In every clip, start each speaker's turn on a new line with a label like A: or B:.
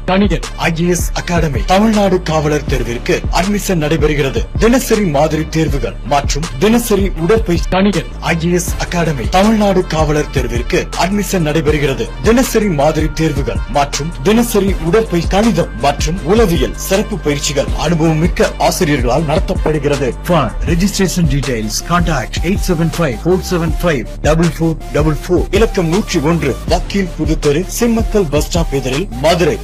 A: கணிதன் IAS academy Tamil Nadu காவலர் தேர்விற்கு admission நடைபெறுகிறது தினசரி மாதிரி தேர்வுகள் மற்றும் தினசரி உடற்பயிற்சி கணிதன் ஐஏஎஸ் அகாடமி தமிழ்நாடு காவலர் தேர்விற்கு அட்மிஷன் நடைபெறுகிறது தினசரி மாதிரி தேர்வுகள் மற்றும் தினசரி உடற்பயிற்சி கணிதம் மற்றும் உளவியல் சிறப்பு பயிற்சிகள் அனுபவம் மிக்க ஆசிரியர்களால் நடத்தப்படுகிறது For registration details, contact 875-475-4444. இலக்கம் நூற்றி ஒன்று வக்கீல் புதுத்தெரு சிம்மக்கல் பஸ் ஸ்டாப் எதிரில் மதுரை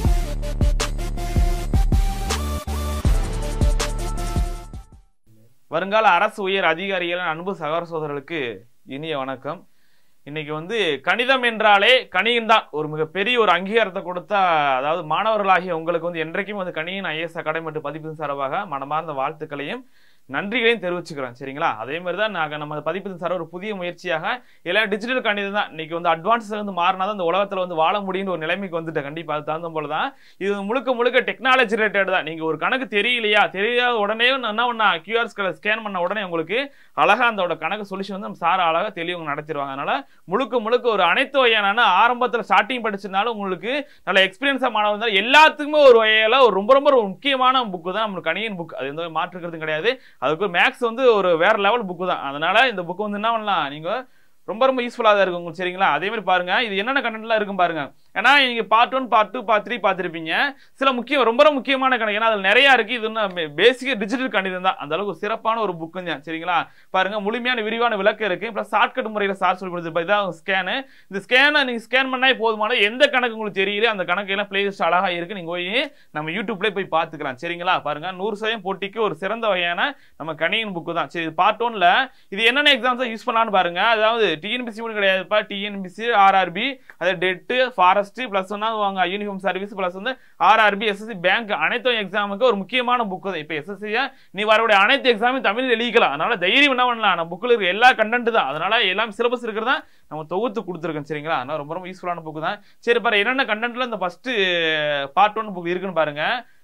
B: வருங்கால அரசு உயர் அதிகாரிகள் அன்பு சகோதர சகோதரர்களுக்கு இனிய வணக்கம் இன்னைக்கு வந்து கணிதம் என்றாலே கணியன் தான் ஒரு மிகப்பெரிய ஒரு அங்கீகாரத்தை கொடுத்தா அதாவது மாணவர்களாகிய உங்களுக்கு வந்து என்றைக்கும் வந்து கணியன் ஐஎஸ் அகாடமி மற்றும் பதிப்பின் சார்பாக மனமார்ந்த வாழ்த்துக்களையும் நன்றிகளையும் தெரிவிச்சுக்கிறோம் சரிங்களா அதே மாதிரி தான் நாங்கள் நம்ம பதிப்பின் சார் ஒரு புதிய முயற்சியாக எல்லாம் டிஜிட்டல் கணிதம் தான் இன்னைக்கு வந்து அட்வான்ஸ் வந்து மாறினா தான் இந்த உலகத்தில் வந்து வாழ முடியும்னு ஒரு நிலைமைக்கு வந்துட்டு கண்டிப்பாக அது தகுந்த போல தான் இது முழுக்க முழுக்க டெக்னாலஜி ரிலேட்டட் தான் நீங்கள் ஒரு கணக்கு தெரியலையா தெரியாத உடனே என்ன பண்ணா கியூஆர் ஸ்கேன் பண்ண உடனே உங்களுக்கு அழகா அந்த கணக்கு சொல்யூஷன் வந்து நம்ம சார் அழகா தெளிவாக நடத்திடுவாங்க அதனால முழுக்க முழுக்க ஒரு அனைத்து வகையான ஆரம்பத்தில் ஸ்டார்டிங் படிச்சதுனால உங்களுக்கு நல்ல எக்ஸ்பீரியன்ஸாக மாணவர் இருந்தால் எல்லாத்துக்குமே ஒரு வகையில் ஒரு ரொம்ப ரொம்ப ஒரு முக்கியமான புக்கு தான் நம்மளுக்கு கணியன் புக் அது எந்த மாற்றுக்கிறது கிடையாது அதுக்கு மேக்ஸ் வந்து ஒரு வேற லெவல் புக்கு தான் அதனால இந்த புக்கு வந்து என்ன பண்ணலாம் நீங்க ரொம்ப ரொம்ப யூஸ்ஃபுல்லாக தான் இருக்கும் உங்களுக்கு சரிங்களா அதே மாதிரி பாருங்க இது என்னென்ன கண்டென்ட்லாம் இருக்கும் பாருங்க ஏன்னா நீங்க part one part two part three பார்த்துருப்பீங்க சில முக்கியம் ரொம்ப ரொம்ப முக்கியமான கணக்கு ஏன்னா அதில் நிறைய இருக்கு இது பேசிக் டிஜிட்டல் கணிதம் தான் அந்த அளவுக்கு சிறப்பான ஒரு புக்கு தான் சரிங்களா பாருங்க முழுமையான விரிவான விளக்கம் இருக்கு ப்ளஸ் ஷார்ட்கட் முறையில் சார் சொல்லி கொடுத்துருப்பா இதான் ஸ்கேனு இந்த ஸ்கேனை நீங்க ஸ்கேன் பண்ணாலே போதுமான எந்த கணக்கு உங்களுக்கு தெரியல அந்த கணக்கு எல்லாம் பிளேலிஸ்ட் அழகா இருக்கு நீங்க போய் நம்ம யூடியூப்லேயே போய் பார்த்துக்கலாம் சரிங்களா பாருங்க நூறு சதவீதம் போட்டிக்கு ஒரு சிறந்த வகையான நம்ம கணியன் புக்கு தான் சரி பார்ட் ஒன்ல இது என்னென்ன எக்ஸாம்ஸ் யூஸ் பண்ணலாம்னு பாருங்க அதாவது டிஎன்பிசி மட்டும் கிடையாதுப்பா டிஎன்பிசி ஆர்ஆர்பி அது டெட்டு ஃபாரஸ்ட் பிளஸ் ஒன்னா வாங்க யூனிஃபார்ம் சர்வீஸ் பிளஸ் வந்து ஆர்ஆர்பி எஸ்எஸ்சி பேங்க் அனைத்து எக்ஸாமுக்கு ஒரு முக்கியமான புக் தான் இப்போ எஸ்எஸ்சியா நீ வரக்கூடிய அனைத்து எக்ஸாமையும் தமிழில் எழுதிக்கலாம் அதனால தைரியம் என்ன பண்ணலாம் நம்ம புக்கில் இருக்க எல்லா கண்டென்ட் தான் அதனால எல்லாம் சிலபஸ் இருக்கிறதா நம்ம தொகுத்து கொடுத்துருக்கோம் சரிங்களா அதனால ரொம்ப ரொம்ப யூஸ்ஃபுல்லான புக் தான் சரி பாரு என்னென்ன கண்டென்ட்ல இந்த ஃபர்ஸ்ட் பார்ட் ஒன் புக் இருக்குன்னு பாருங்க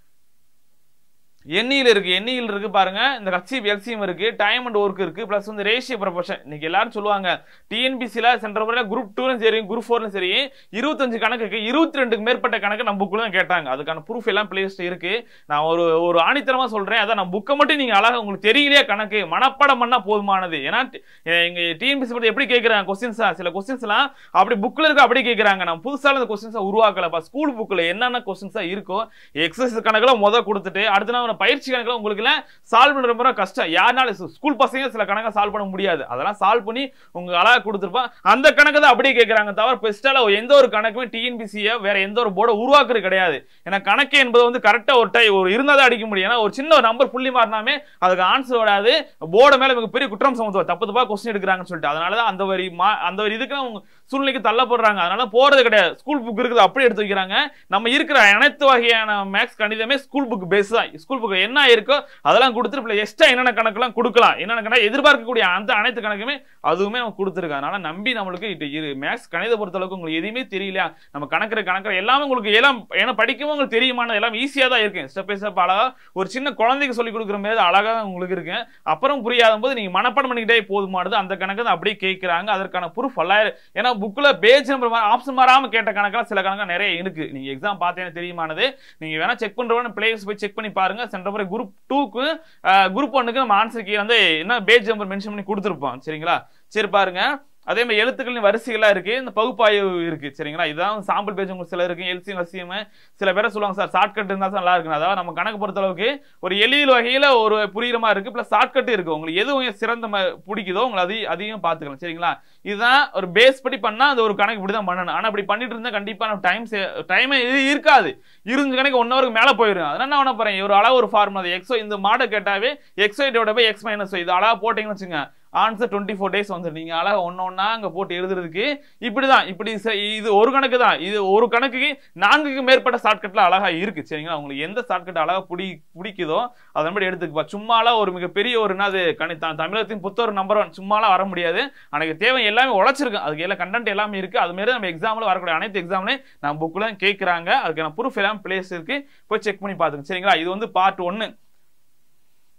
B: எண்ணியில் இருக்கு எண்ணியில் இருக்கு பாருங்க இந்த கட்சி எல்சிஎம் இருக்கு டைம் அண்ட் ஒர்க் இருக்கு பிளஸ் வந்து ரேஷியோ ப்ரொபோஷன் இன்னைக்கு எல்லாரும் சொல்லுவாங்க டிஎன்பிசில சென்ற முறையில குரூப் டூலும் சரி குரூப் ஃபோர்லும் சரி இருபத்தஞ்சு கணக்குக்கு இருபத்தி ரெண்டுக்கு மேற்பட்ட கணக்கு நம்ம புக்குல தான் கேட்டாங்க அதுக்கான ப்ரூஃப் எல்லாம் பிளேஸ்ட் இருக்கு நான் ஒரு ஒரு ஆணித்தரமா சொல்றேன் அதான் நான் புக்கை மட்டும் நீங்க அழகா உங்களுக்கு தெரியலையா கணக்கு மனப்பாடம் பண்ணா போதுமானது ஏன்னா எங்க டிஎன்பிசி பத்தி எப்படி கேட்கறாங்க கொஸ்டின்ஸா சில கொஸ்டின்ஸ் எல்லாம் அப்படி புக்ல இருக்க அப்படி கேட்கறாங்க நான் புதுசால அந்த கொஸ்டின்ஸை உருவாக்கலப்பா ஸ்கூல் புக்ல என்னென்ன கொஸ்டின்ஸா இருக்கோ எக்ஸசைஸ் கணக்குல முத கொடுத்துட்டு அடுத்த நாள் பயிற்சி கணக்குல உங்களுக்கு சால்வ் பண்ற ரொம்ப கஷ்டம் யாருனால ஸ்கூல் பசங்க சில கணக்கை சால்வ் பண்ண முடியாது அதெல்லாம் சால்வ் பண்ணி உங்க அழகா கொடுத்துருப்பான் அந்த கணக்கு தான் அப்படியே கேட்கறாங்க தவிர பெஸ்டால எந்த ஒரு கணக்குமே டிஎன்பிசிய வேற எந்த ஒரு போர்டை உருவாக்குறது கிடையாது ஏன்னா கணக்கு என்பது வந்து கரெக்டா ஒரு டை ஒரு இருந்தா தான் அடிக்க முடியும் ஏன்னா ஒரு சின்ன ஒரு நம்பர் புள்ளி மாறினாமே அதுக்கு ஆன்சர் வராது போர்டு மேல மிக பெரிய குற்றம் சுமத்துவார் தப்பு தப்பா கொஸ்டின் எடுக்கிறாங்கன்னு சொல்லிட்டு அதனாலதான் அந்த வரி மா- அந்த ஒரு இதுக்கு அவங்க சூழ்நிலைக்கு தள்ளப்படுறாங்க அதனால போறது கிடையாது ஸ்கூல் புக் இருக்குது அப்படி எடுத்து வைக்கிறாங்க நம்ம இருக்கிற அனைத்து வகையான மேக்ஸ் கணிதமே ஸ்கூல் புக் பேஸ் தான் ஸ்கூல் புக் என்ன இருக்கோ அதெல்லாம் கொடுத்துட்டு எக்ஸ்ட்ரா என்னென்ன கணக்கெல்லாம் கொடுக்கலாம் என்னென்ன கணக்கு எதிர்பார்க்கக்கூடிய அந்த அனைத்து கணக்குமே அதுவுமே அவங்க கொடுத்துருக்காங்க அதனால நம்பி நம்மளுக்கு இது இரு மேக்ஸ் கணித பொறுத்தளவுக்கு உங்களுக்கு எதுவுமே தெரியலையா நம்ம கணக்குற கணக்குற எல்லாமே உங்களுக்கு எல்லாம் ஏன்னா படிக்கவும் உங்களுக்கு தெரியுமான எல்லாம் ஈஸியாக தான் இருக்கு ஸ்டெப் பை ஸ்டெப் அழகா ஒரு சின்ன குழந்தைக்கு சொல்லி கொடுக்குற மாதிரி அழகா உங்களுக்கு இருக்கு அப்புறம் புரியாத போது நீங்க மனப்பாடம் பண்ணிக்கிட்டே போதுமானது அந்த கணக்கு தான் அப்படியே கேட்கிறாங்க அதற்கான ப்ரூஃப் பல்லாயிரம் ஏன்னா புக்ல பேஜ் நம்பர் ஆப்ஷன் மாறாம கேட்ட கணக்கெல்லாம் சில கணக்கு நிறைய இருக்கு நீங்க எக்ஸாம் பார்த்தீங்கன்னா தெரியுமானது நீங்க வேணா செக் பண்றவன பிளேயர்ஸ் போய் செக் பண்ணி பாருங்க சென்ற முறை குரூப் டூக்கு குரூப் ஒன்னுக்கு நம்ம ஆன்சர் கீ வந்து என்ன பேஜ் நம்பர் மென்ஷன் பண்ணி கொடுத்துருப்போம் சரிங்களா சரி பாருங்க அதே மாதிரி எழுத்துக்களின் வரிசைகளா இருக்கு இந்த பகுப்பாய்வு இருக்கு சரிங்களா இதுதான் சாம்பிள் பேஜ் உங்களுக்கு சில இருக்கு எல்சிஎம் எஸ்சிஎம் சில பேரை சொல்லுவாங்க சார் ஷார்ட்கட் இருந்தா தான் நல்லா இருக்கு அதாவது நம்ம கணக்கு பொறுத்த அளவுக்கு ஒரு எளிதில் வகையில ஒரு புரியுற மாதிரி இருக்கு பிளஸ் ஷார்ட்கட் இருக்கு உங்களுக்கு எது உங்களுக்கு சிறந்த ம- பிடிக்குதோ உங்களை அதையும் அதையும் பார்த்துக்கலாம் சரிங்களா இதுதான் ஒரு பேஸ் படி பண்ணா அது ஒரு கணக்கு இப்படி தான் பண்ணணும் ஆனா அப்படி பண்ணிட்டு இருந்தா கண்டிப்பா நம்ம டைம் டைமே இருக்காது இருந்த கணக்கு ஒன் ஹவருக்கு மேல போயிடும் அதனால என்ன பண்ண போறேன் ஒரு அளவு ஒரு ஃபார்முலா எக்ஸோ இந்த மாடை கேட்டாவே எக்ஸோ டிவைட் பை எக்ஸ் மைனஸ் இது அழகா போட்டீங்கன்னு வச்சுங்க ஆன்சர் டுவெண்ட்டி ஃபோர் டேஸ் வந்துடும் நீங்க அழகா ஒன்னு ஒன்னா அங்க போட்டு எழுதுறதுக்கு இப்படிதான் இப்படி செ- இது ஒரு கணக்கு தான் இது ஒரு கணக்குக்கு நான்குக்கு மேற்பட்ட ஷார்ட்கட்ல அழகா இருக்கு சரிங்களா உங்களுக்கு எந்த ஷார்ட்கட் அழகா பிடி பிடிக்குதோ அதன் படி எடுத்துக்கப்பா சும்மாலாம் ஒரு மிகப்பெரிய ஒரு என்னது கணி த- தமிழகத்தின் புத்தர் நம்பர் ஒன் சும்மாலாம் வர முடியாது எனக்கு தேவை எல்லாமே உழைச்சிருக்கு அதுக்கு எல்லாம் கண்டென்ட் எல்லாமே இருக்கு அது மாதிரி நம்ம எக்ஸாம்ல வரக்கூடிய அனைத்து எக்ஸாம்லையும் நம்ம புக்ல கேட்கறாங்க அதுக்கான ப்ரூஃப் எல்லாம் பிளேஸ் இருக்கு போய் செக் பண்ணி பாத்துங்க சரிங்களா இது வந்து பார்ட் ஒன்னு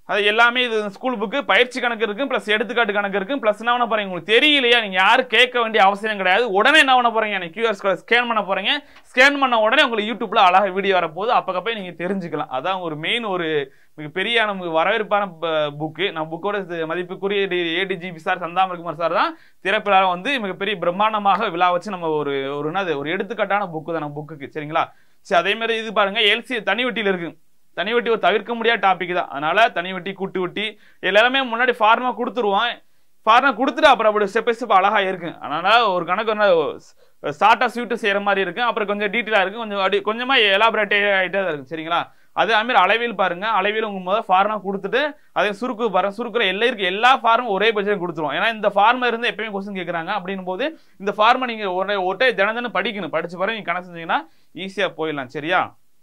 B: அது எல்லாமே இது ஸ்கூல் புக்கு பயிற்சி கணக்கு இருக்கு ப்ளஸ் எடுத்துக்காட்டு கணக்கு இருக்கு ப்ளஸ் என்ன பண்ண போறீங்க உங்களுக்கு தெரியலையா நீங்க யாரும் கேட்க வேண்டிய அவசியம் கிடையாது உடனே என்ன பண்ண போறீங்க எனக்கு கியூஆர் கோட் ஸ்கேன் பண்ண போறீங்க ஸ்கேன் பண்ண உடனே உங்களுக்கு யூடியூப்ல அழகா வீடியோ வரப்போகுது அப்போ போய் நீங்க தெரிஞ்சுக்கலாம் அதான் ஒரு மெயின் ஒரு மிகப்பெரிய நமக்கு வரவேற்பான புக்கு நம்ம புக்கோட மதிப்புக்குரிய ஏடிஜிபி சார் சந்தாமகுமார் சார் தான் திறப்பிலார வந்து மிகப்பெரிய பிரம்மாண்டமாக விழா வச்சு நம்ம ஒரு ஒரு என்னது ஒரு எடுத்துக்காட்டான புக்கு தான் நம்ம புக்குக்கு சரிங்களா சரி அதே மாதிரி இது பாருங்க எல்சி தனி வட்டியில் இருக்கு தனி வட்டி ஒரு தவிர்க்க முடியாத டாபிக் தான் அதனால தனி வட்டி கூட்டு வட்டி எல்லாருமே முன்னாடி ஃபார்மா கொடுத்துருவான் ஃபார்மா கொடுத்துட்டு அப்புறம் அப்படி ஸ்டெப் ஸ்டெப் அழகா இருக்கு அதனால ஒரு கணக்கு என்ன ஷார்ட்டா ஸ்வீட்டு செய்யற மாதிரி இருக்கு அப்புறம் கொஞ்சம் டீட்டெயிலா இருக்கு கொஞ்சம் அப்படி கொஞ்சமா எலாபரேட் ஆகிட்டே தான் இருக்கு சரிங்களா அதே மாதிரி அளவில் பாருங்க அளவில் உங்க முதல் ஃபார்மா கொடுத்துட்டு அதே சுருக்கு பாருங்க சுருக்குற எல்லாம் இருக்கு எல்லா ஃபார்மும் ஒரே பட்ஜெட் கொடுத்துருவோம் ஏன்னா இந்த ஃபார்மா இருந்து எப்பயுமே கொஸ்டின் கேட்கறாங்க அப்படின்னும் போது இந்த ஃபார்மை நீங்க ஒரே ஒட்டே தினம் தினம் படிக்கணும் படிச்சு பாருங்க நீங்க கணக்கு செஞ்சீங்கன்னா ஈஸியா போயிடலாம் சரியா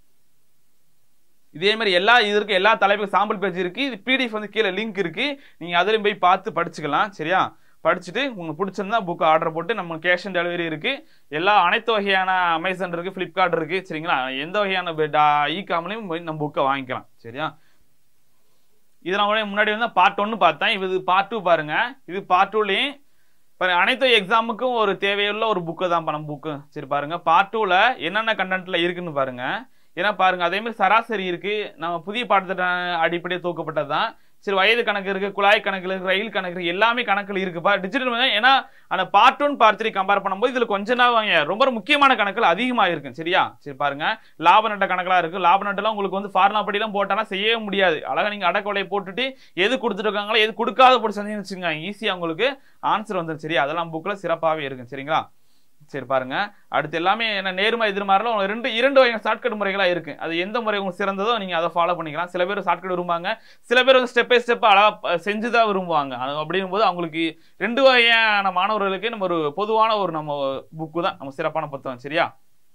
B: இதே மாதிரி எல்லா இது இருக்கு எல்லா தலைப்புக்கு சாம்பிள் பேஜ் இருக்கு இது பிடிஎஃப் வந்து கீழே லிங்க் இருக்கு நீங்க அதுலயும் போய் பார்த்து படிச்சுக்கலாம் சரியா படிச்சுட்டு உங்களுக்கு பிடிச்சிருந்தா புக் ஆர்டர் போட்டு நம்ம கேஷ் ஆன் டெலிவரி இருக்கு எல்லா அனைத்து வகையான அமேசான் இருக்கு ஃப்ளிப்கார்ட் இருக்கு சரிங்களா எந்த வகையான இ காம்லையும் போய் நம்ம புக்கை வாங்கிக்கலாம் சரியா இது நான் உடனே முன்னாடி வந்து பார்ட் ஒன்னு பார்த்தேன் இது பார்ட் டூ பாருங்க இது பார்ட் டூலையும் பாருங்க அனைத்து எக்ஸாமுக்கும் ஒரு தேவையுள்ள ஒரு புக்கு தான் நம்ம புக்கு சரி பாருங்க பார்ட் டூல என்னென்ன கண்டென்ட்ல இருக்குன்னு பாருங்க ஏன்னா பாருங்க அதே மாதிரி சராசரி இருக்கு நம்ம புதிய பாடத்திட்ட அடிப்படையில் தூக்கப்பட்டது தான் சரி வயது கணக்கு இருக்கு குழாய் கணக்கு இருக்கு ரயில் கணக்கு இருக்கு எல்லாமே கணக்குல இருக்குப்பா டிஜிட்டல் ஏன்னா அந்த part one part three compare பண்ணும்போது இதுல கொஞ்ச நாள் வாங்க ரொம்ப முக்கியமான கணக்குகள் அதிகமா இருக்கு சரியா சரி பாருங்க லாப நட்ட கணக்கெல்லாம் இருக்கு லாப நட்டெல்லாம் உங்களுக்கு வந்து ஃபார்முலா படிலாம் போட்டானா செய்யவே முடியாது அழகா நீங்க அடக்கொலையை போட்டுட்டு எது கொடுத்துட்டு இருக்காங்களோ எது கொடுக்காத போட்டு செஞ்சீங்கன்னு வச்சுங்க ஈஸியா உங்களுக்கு ஆன்சர் வந்துடும் சரியா அதெல்லாம் புக்ல சிறப்பாகவே இருக்கு சரிங்களா சரி பாருங்க அடுத்து எல்லாமே என்ன நேர்மை எதிர்மாறலாம் ரெண்டு இரண்டு வகையான ஷார்ட்கட் முறைகளா இருக்கு அது எந்த முறை உங்களுக்கு சிறந்ததோ நீங்க அதை ஃபாலோ பண்ணிக்கலாம் சில பேர் ஷார்ட்கட் விரும்புவாங்க சில பேர் வந்து ஸ்டெப் பை ஸ்டெப் அழகா செஞ்சுதான் விரும்புவாங்க அது அப்படிங்கும் போது அவங்களுக்கு ரெண்டு வகையான மாணவர்களுக்கு நம்ம ஒரு பொதுவான ஒரு நம்ம புக்கு தான் நம்ம சிறப்பான புத்தகம் சரியா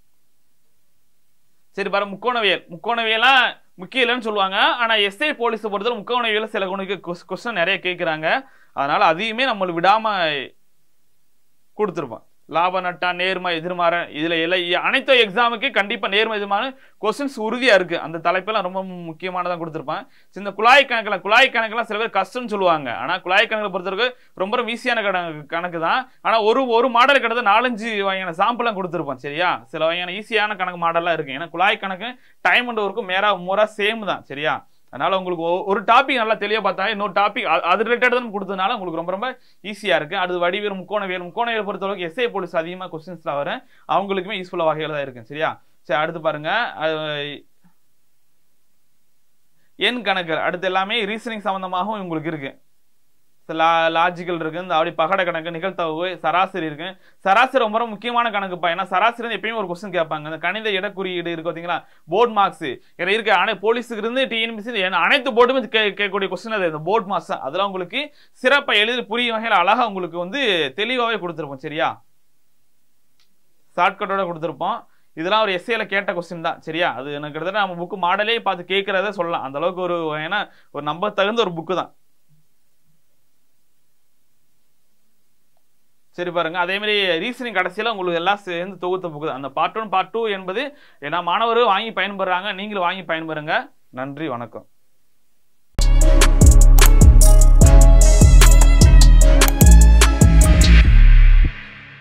B: சரி பாருங்க முக்கோணவியல் முக்கோணவியலாம் முக்கியம் இல்லைன்னு சொல்லுவாங்க ஆனா எஸ்ஐ போலீஸ் பொறுத்தவரை முக்கோணவியல சில குணக்கு கொஸ்டின் நிறைய கேட்கிறாங்க அதனால அதையுமே நம்ம விடாம கொடுத்துருப்போம் லாப நட்டா நேர்மை எதிர்மாற இதுல எல்லாம் அனைத்து எக்ஸாமுக்கு கண்டிப்பா நேர்மை எதிர்மான கொஸ்டின்ஸ் உறுதியா இருக்கு அந்த தலைப்பெல்லாம் ரொம்ப முக்கியமானதா கொடுத்துருப்பான் இந்த குழாய் கணக்குல குழாய் கணக்குலாம் சில பேர் கஷ்டம்னு சொல்லுவாங்க ஆனா குழாய் கணக்கு பொறுத்தவரைக்கும் ரொம்ப ஈஸியான கணக்கு கணக்கு தான் ஆனா ஒரு ஒரு மாடல் கிட்ட நாலஞ்சு வகையான சாம்பிள்லாம் கொடுத்துருப்பான் சரியா சில வகையான ஈஸியான கணக்கு மாடல்லாம் இருக்கு ஏன்னா குழாய் கணக்கு டைம் அண்ட் ஒர்க்கும் மேரா மோரா சேம் தான் சரியா அதனால உங்களுக்கு ஒரு டாபிக் நல்லா தெளிவா பார்த்தா இன்னொரு டாபிக் அது ரிலேட்டட் தான் கொடுத்ததுனால உங்களுக்கு ரொம்ப ரொம்ப ஈஸியா இருக்கு அது வடிவேல் முக்கோணவியல் முக்கோணவியல் பொறுத்தளவுக்கு எஸ்ஐ போலீஸ் அதிகமா கொஸ்டின்ஸ்ல வரும் அவங்களுக்குமே யூஸ்ஃபுல்லா வகையில தான் இருக்கு சரியா சரி அடுத்து பாருங்க எண் கணக்கு அடுத்து எல்லாமே ரீசனிங் சம்பந்தமாகவும் உங்களுக்கு இருக்கு லாஜிக்கல் இருக்கு இந்த அப்படி பகட கணக்கு நிகழ்த்தவு சராசரி இருக்கு சராசரி ரொம்ப ரொம்ப முக்கியமான கணக்குப்பா ஏன்னா சராசரி எப்பயுமே ஒரு கொஸ்டின் கேட்பாங்க இந்த கணித இட குறியீடு இருக்கு பாத்தீங்களா போர்ட் மார்க்ஸ் இருக்கு ஆனா போலீஸுக்கு இருந்து டிஎன்பிசி அனைத்து போர்டுமே கேட்கக்கூடிய கொஸ்டின் அது இந்த போர்ட் மார்க்ஸ் அதெல்லாம் உங்களுக்கு சிறப்பா எழுதி புரியும் வகையில் அழகா உங்களுக்கு வந்து தெளிவாவே கொடுத்துருப்போம் சரியா ஷார்ட்கட்டோட கொடுத்துருப்போம் இதெல்லாம் ஒரு எஸ்ஏல கேட்ட கொஸ்டின் தான் சரியா அது எனக்கு கிட்டத்தட்ட நம்ம புக்கு மாடலே பார்த்து கேட்கறத சொல்லலாம் அந்த அளவுக்கு ஒரு ஏன்னா ஒரு நம்ப தகுந்த ஒரு புக்கு தான் சரி பாருங்க அதே மாதிரி ரீசனிங் கடைசியில் உங்களுக்கு எல்லாம் சேர்ந்து தொகுத்த புக்கு அந்த பார்ட் ஒன் பார்ட் டூ என்பது ஏன்னா மாணவர்கள் வாங்கி பயன்படுறாங்க நீங்களும் வாங்கி பயன்பெறுங்க நன்றி வணக்கம்